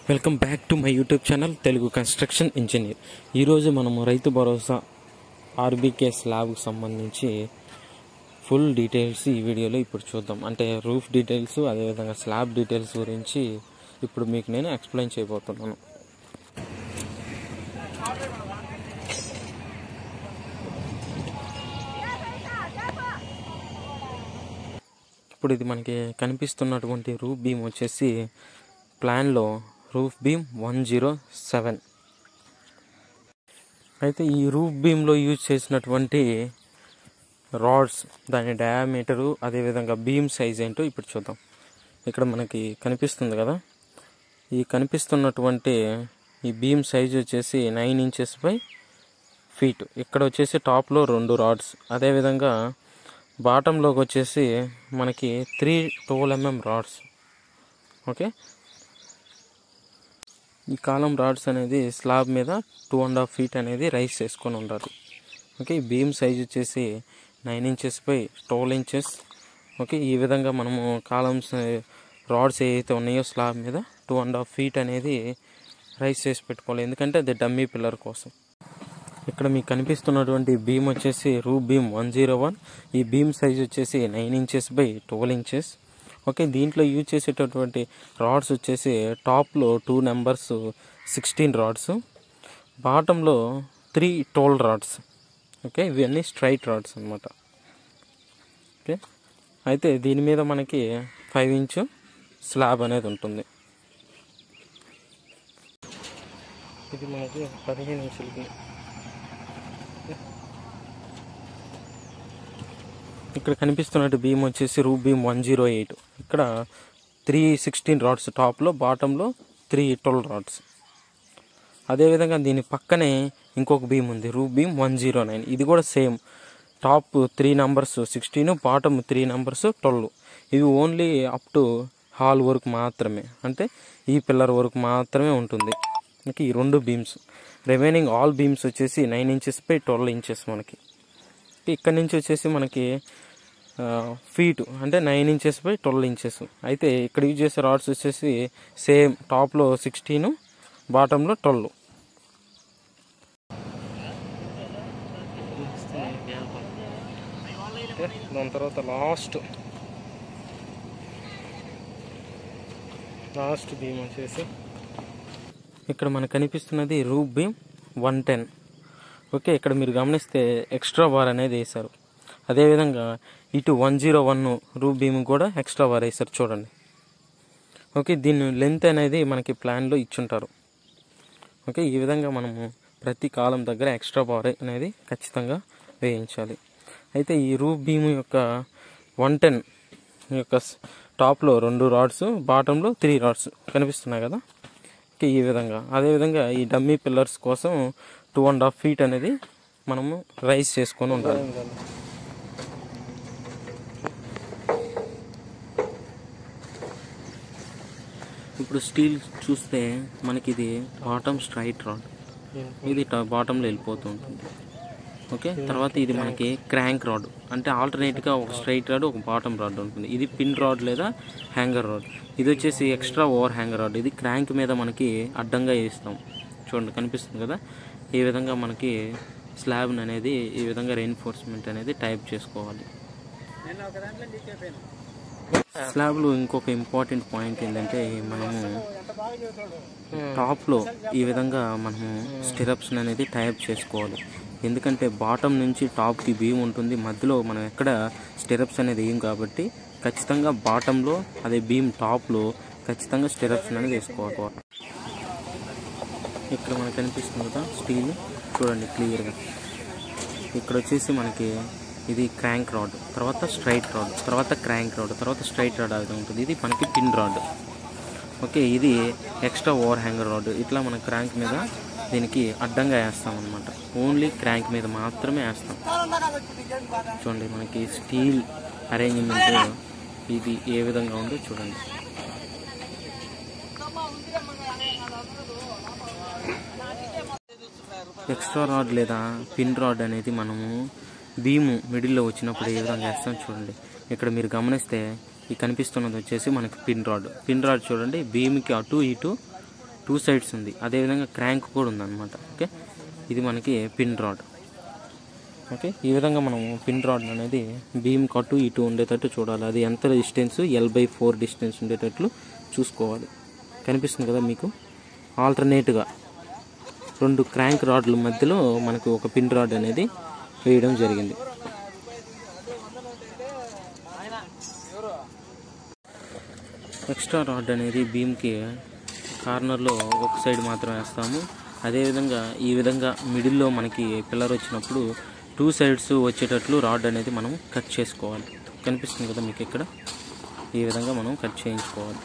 Welcome back to my YouTube channel Telugu construction engineer ఈరోజు మనము రైతు భరోసా ఆర్బీకే స్లాబ్కి సంబంధించి ఫుల్ డీటెయిల్స్ ఈ వీడియోలో ఇప్పుడు చూద్దాం అంటే రూఫ్ డీటెయిల్స్ అదేవిధంగా స్లాబ్ డీటెయిల్స్ గురించి ఇప్పుడు మీకు నేను ఎక్స్ప్లెయిన్ చేయబోతున్నాను ఇప్పుడు ఇది మనకి కనిపిస్తున్నటువంటి రూఫ్ బీమ్ వచ్చేసి ప్లాన్లో roof beam one zero seven అయితే ఈ రూఫ్ బీమ్లో యూజ్ చేసినటువంటి రాడ్స్ దాని డయామీటరు అదేవిధంగా బీమ్ సైజ్ ఏంటో ఇప్పుడు చూద్దాం ఇక్కడ మనకి కనిపిస్తుంది కదా ఈ కనిపిస్తున్నటువంటి ఈ బీమ్ సైజ్ వచ్చేసి నైన్ ఇంచెస్ బై ఫీట్ ఇక్కడ వచ్చేసి టాప్లో రెండు రాడ్స్ అదేవిధంగా బాటంలోకి వచ్చేసి మనకి three twelve mm rods okay ఈ కాలం రాడ్స్ అనేది స్లాబ్ మీద టూ అండ్ హాఫ్ ఫీట్ అనేది రైస్ చేసుకొని ఉండాలి ఓకే ఈ బీమ్ సైజ్ వచ్చేసి nine inches by twelve inches okay ఈ విధంగా మనము కాలమ్స్ రాడ్స్ ఏవైతే ఉన్నాయో స్లాబ్ మీద టూ అండ్ హాఫ్ ఫీట్ అనేది రైస్ చేసి పెట్టుకోవాలి ఎందుకంటే అది డమ్మీ పిల్లర్ కోసం ఇక్కడ మీకు కనిపిస్తున్నటువంటి బీమ్ వచ్చేసి roof beam one zero one ఈ బీమ్ సైజ్ వచ్చేసి nine inches by twelve inches okay దీంట్లో యూజ్ చేసేటటువంటి రాడ్స్ వచ్చేసి టాప్లో టూ నెంబర్స్ సిక్స్టీన్ రాడ్స్ బాటంలో త్రీ ట్వెల్వ్ రాడ్స్ ఓకే ఇవన్నీ స్ట్రైట్ రాడ్స్ అనమాట ఓకే అయితే దీని మీద మనకి ఫైవ్ ఇంచు స్లాబ్ అనేది ఉంటుంది ఇది మనకి పదిహేను ఇంచులకి ఇక్కడ కనిపిస్తున్నట్టు బీమ్ వచ్చేసి roof beam one zero eight ఇక్కడ త్రీ సిక్స్టీన్ రాడ్స్ టాప్లో బాటంలో త్రీ ట్వెల్వ్ రాడ్స్ అదేవిధంగా దీని పక్కనే ఇంకొక బీమ్ ఉంది roof beam one zero nine ఇది కూడా same top three numbers sixteen bottom three numbers twelve ఇవి ఓన్లీ అప్ టు హాల్ వరకు మాత్రమే అంటే ఈ పిల్లర్ వరకు మాత్రమే ఉంటుంది మనకి ఈ రెండు బీమ్స్ రిమైనింగ్ ఆల్ బీమ్స్ వచ్చేసి nine inches by twelve inches మనకి ఇక్కడ నుంచి వచ్చేసి మనకి ఫీట్ అంటే nine inches by twelve inches అయితే ఇక్కడ యూజ్ చేసే రాడ్స్ వచ్చేసి సేమ్ టాప్లో సిక్స్టీన్ బాటంలో ట్వెల్వ్ దాని తర్వాత లాస్ట్ లాస్ట్ బీమ్ వచ్చేసి ఇక్కడ మనకు కనిపిస్తున్నది roof beam one ten okay ఇక్కడ మీరు గమనిస్తే ఎక్స్ట్రా బార్ అనేది వేశారు అదేవిధంగా ఇటు one zero one roof beam కూడా ఎక్స్ట్రా బార్ వేశారు చూడండి ఓకే దీని లెంత్ అనేది మనకి ప్లాన్లో ఇచ్చుంటారు ఓకే ఈ విధంగా మనము ప్రతి కాలం దగ్గర ఎక్స్ట్రా బార్ అనేది ఖచ్చితంగా వేయించాలి అయితే ఈ రూప్ బీమ్ యొక్క వన్ టెన్ యొక్క టాప్లో రెండు రాడ్స్ బాటంలో త్రీ రాడ్స్ కనిపిస్తున్నాయి కదా ఓకే ఈ విధంగా అదేవిధంగా ఈ డమ్మీ పిల్లర్స్ కోసం టూ అండ్ హాఫ్ ఫీట్ అనేది మనము రైస్ చేసుకొని ఉండాలి ఇప్పుడు స్టీల్ చూస్తే మనకి ఇది బాటమ్ స్ట్రైట్ రాడ్ ఇది బాటంలో వెళ్ళిపోతూ ఉంటుంది ఓకే తర్వాత ఇది మనకి క్రాంక్ రాడ్ అంటే ఆల్టర్నేట్గా ఒక స్ట్రైట్ రాడ్ ఒక బాటమ్ రాడ్ ఉంటుంది ఇది పిన్ రాడ్ లేదా హ్యాంగర్ రాడ్ ఇది వచ్చేసి ఎక్స్ట్రా ఓవర్ హ్యాంగర్ రాడ్ ఇది క్రాంక్ మీద మనకి అడ్డంగా వేస్తాం చూడండి కనిపిస్తుంది కదా ఈ విధంగా మనకి స్లాబ్ అనేది ఈ విధంగా రెయిన్ఫోర్స్మెంట్ అనేది టైప్ చేసుకోవాలి స్లాబ్లో ఇంకొక ఇంపార్టెంట్ పాయింట్ ఏంటంటే మనము టాప్లో ఈ విధంగా మనము స్టిరప్స్ అనేది టైప్ చేసుకోవాలి ఎందుకంటే బాటమ్ నుంచి టాప్కి బీమ్ ఉంటుంది మధ్యలో మనం ఎక్కడ స్టిరప్స్ అనేది వేయం కాబట్టి ఖచ్చితంగా బాటంలో అదే బీమ్ టాప్లో ఖచ్చితంగా స్టిరప్స్ అనేది వేసుకోవాలి ఇక్కడ మనకు కనిపిస్తుంది కదా స్టీల్ చూడండి క్లియర్గా ఇక్కడ వచ్చేసి మనకి ఇది క్రాంక్ రాడ్ తర్వాత స్ట్రైట్ రాడ్ తర్వాత క్రాంక్ రాడ్ తర్వాత స్ట్రైట్ రాడ్ అది ఉంటుంది ఇది మనకి పిన్ రాడ్ ఓకే ఇది ఎక్స్ట్రా ఓవర్ హ్యాంగర్ రాడ్ ఇట్లా మన క్రాంక్ మీద దీనికి అడ్డంగా వేస్తాం అనమాట ఓన్లీ క్రాంక్ మీద మాత్రమే వేస్తాం చూడండి మనకి స్టీల్ అరేంజ్మెంట్ ఇది ఏ విధంగా ఉందో చూడండి ఎక్స్ట్రా రాడ్ లేదా పిన్ రాడ్ అనేది మనము బీము మిడిల్లో వచ్చినప్పుడు ఏ విధంగా వేస్తాం చూడండి ఇక్కడ మీరు గమనిస్తే ఈ కనిపిస్తున్నది వచ్చేసి మనకి పిన్ రాడ్ పిన్ రాడ్ చూడండి బీమ్కి అటు ఇటు టూ సైడ్స్ ఉంది అదేవిధంగా క్రాంక్ కూడా ఉందన్నమాట ఓకే ఇది మనకి పిన్ రాడ్ ఓకే ఈ విధంగా మనం పిన్ రాడ్ అనేది బీమ్ కట్టు ఇటు ఉండేటట్టు చూడాలి అది ఎంత distance L by four distance ఉండేటట్లు చూసుకోవాలి కనిపిస్తుంది కదా మీకు ఆల్టర్నేట్గా రెండు క్రాంక్ రాడ్ల మధ్యలో మనకు ఒక పిన్ రాడ్ అనేది వేయడం జరిగింది ఎక్స్ట్రా రాడ్ అనేది బీమ్కి కార్నర్లో ఒక సైడ్ మాత్రం వేస్తాము అదేవిధంగా ఈ విధంగా మిడిల్లో మనకి పిల్లర్ వచ్చినప్పుడు టూ సైడ్స్ వచ్చేటట్లు రాడ్ అనేది మనం కట్ చేసుకోవాలి కనిపిస్తుంది కదా మీకు ఇక్కడ ఈ విధంగా మనం కట్ చేయించుకోవాలి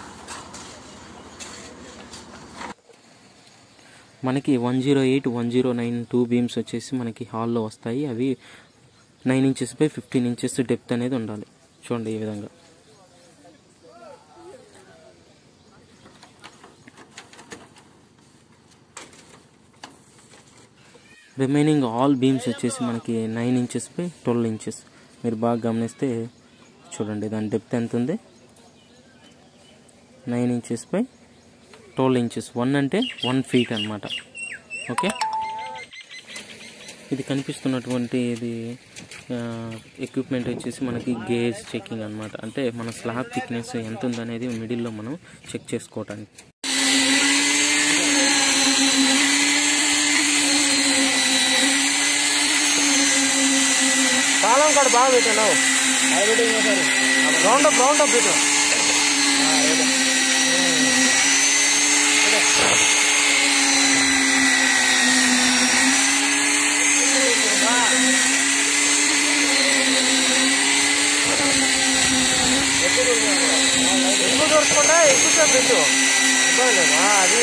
మనకి one zero eight one zero nine two beams వచ్చేసి మనకి హాల్లో వస్తాయి అవి nine inches by fifteen inches depth అనేది ఉండాలి చూడండి ఈ విధంగా రిమైనింగ్ ఆల్ బీమ్స్ వచ్చేసి మనకి nine inches by twelve inches మీరు బాగా గమనిస్తే చూడండి దాని డెప్త్ ఎంత ఉంది nine inches by twelve inches one అంటే వన్ ఫీట్ అనమాట ఓకే ఇది కనిపిస్తున్నటువంటి ఇది ఎక్విప్మెంట్ వచ్చేసి మనకి గేజ్ చెకింగ్ అనమాట అంటే మన స్లాబ్ థిక్నెస్ ఎంత ఉందనేది మిడిల్లో మనం చెక్ చేసుకోవటానికి తాళం కాడ బాగా పెట్టాను రౌండ్ అప్ రౌండ్ అప్ పెట్టు ఎక్కువ దొరకకుండా ఎక్కువ సేపు పెట్టు ఇబ్బంది లేదు ఆ, అది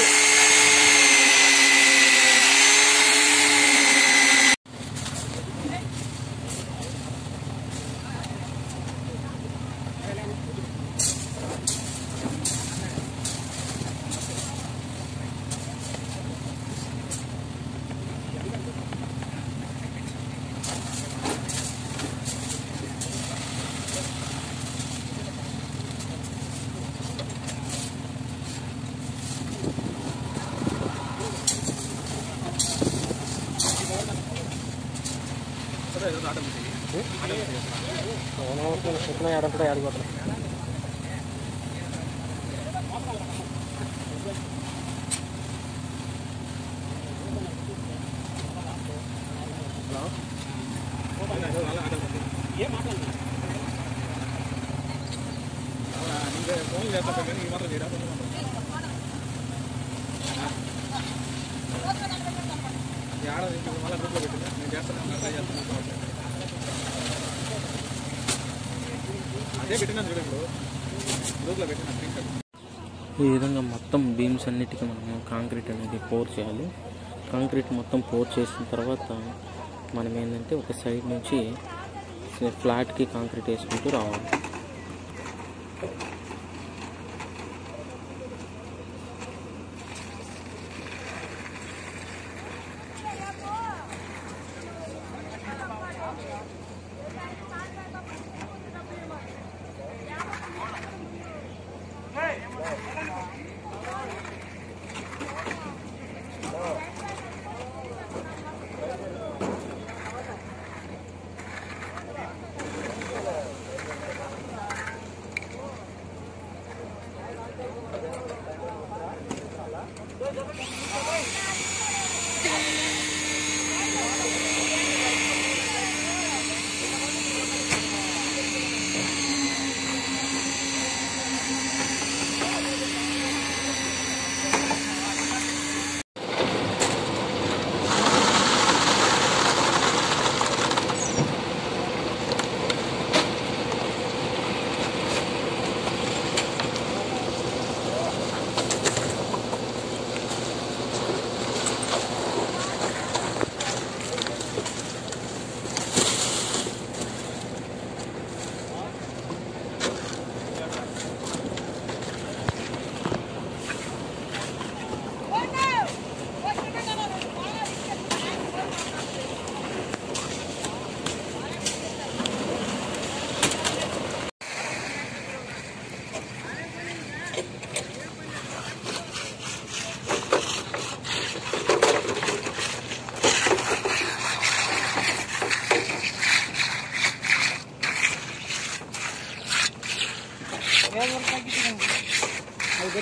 ఎట్లా ఆడుకుంటా ఆడిపోతున్నా ఈ విధంగా మొత్తం బీమ్స్ అన్నిటికీ మనము కాంక్రీట్ అనేది పోర్ చేయాలి కాంక్రీట్ మొత్తం పోర్ చేసిన తర్వాత మనం ఏంటంటే ఒక సైడ్ నుంచి ఫ్లాట్కి కాంక్రీట్ వేసుకుంటూ రావాలి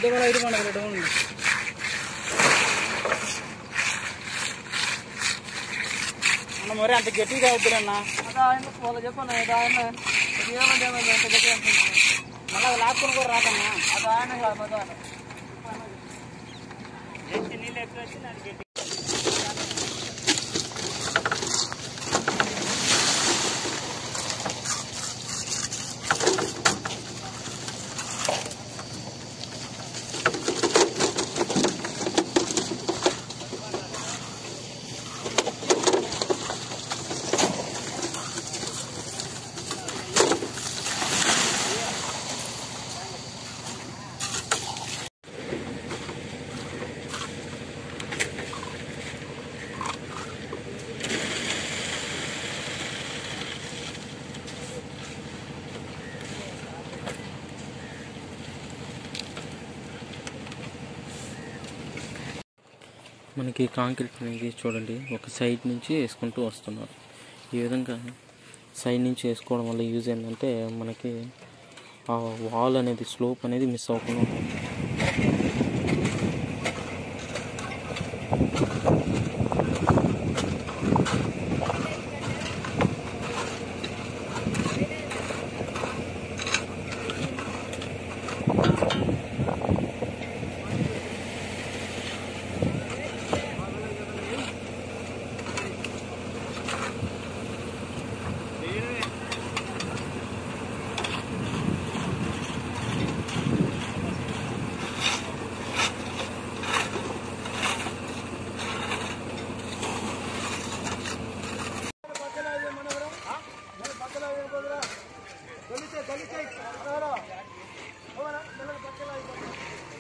రెడ్ కూడా ఇటు పండుగ రెడ్ ఉంది అన్న మరి అంత గట్టిగా అవుతుందన్న అదే ఆయన వాళ్ళ చెప్పన్న అది ఆయన ఏమంటే ఏమైంది అంత గట్టిగా అంటున్నాడు. మళ్ళీ అది లాక్కొని కూడా రాకన్నా అది ఆయన కాదు మళ్ళీ ఆయన. నీళ్ళు ఎక్కువ వచ్చి నాకు గట్టి మనకి కాంక్రీట్ అనేది చూడండి ఒక సైడ్ నుంచి వేసుకుంటూ వస్తున్నారు ఈ విధంగా సైడ్ నుంచి వేసుకోవడం వల్ల యూజ్ ఏంటంటే మనకి ఆ వాల్ అనేది స్లోప్ అనేది మిస్ అవ్వకుండా ఉంటుంది గలీచే గలీచే